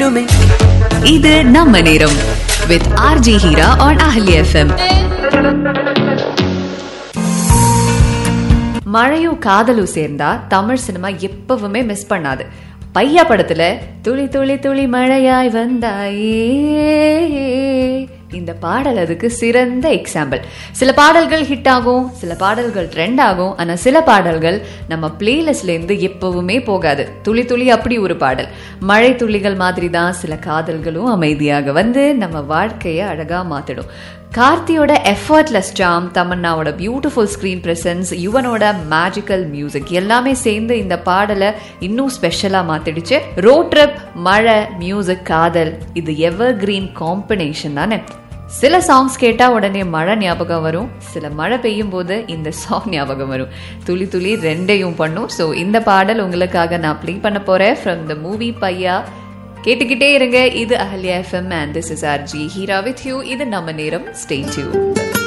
இது நம்ம நேரம் with RJ Heera on Ahalya FM மழையும் காதலும் சேர்ந்தா தமிழ் சினிமா எப்பவுமே மிஸ் பண்ணாது பையா படத்துல துளி துளி துளி மழையாய் வந்தாயே இந்த பாடல் அதுக்கு சிறந்த எக்ஸாம்பிள் சில பாடல்கள் ஹிட் ஆகும் சில பாடல்கள் ட்ரெண்ட் ஆகும் ஆனா சில பாடல்கள் நம்ம பிளேலிஸ்ட்ல இருந்து எப்பவுமே போகாது துளி துளி அப்படி ஒரு பாடல் மழை துளிகள் மாதிரி தான் சில காதல்களும் அமைதியாக வந்து நம்ம வாழ்க்கையை அழகா மாத்திடும் கார்த்தியோட எஃபர்ட்லெஸ் சாம் தமன்னாவோட பியூட்டிஃபுல் ஸ்க்ரீன் பிரசன்ஸ் யுவனோட மேஜிக்கல் மியூசிக் எல்லாமே சேர்ந்து இந்த பாடலை இன்னும் ஸ்பெஷலாக மாத்திடுச்சு ரோட் ட்ரிப் மழை மியூசிக் காதல் இது எவர் கிரீன் காம்பினேஷன் தானே சில சாங்ஸ் கேட்டா உடனே மழை ஞாபகம் வரும் சில மழை பெய்யும் போது இந்த சாங் ஞாபகம் வரும் துளி துளி ரெண்டையும் பண்ணும் ஸோ இந்த பாடல் உங்களுக்காக நான் ப்ளே பண்ண போறேன் ஃப்ரம் த மூவி பையா கேட்டுக்கிட்டே இருங்க இது Ahalya FM and this is R J Heera with you இது நம்ம நேரம் ஸ்டே டியூன்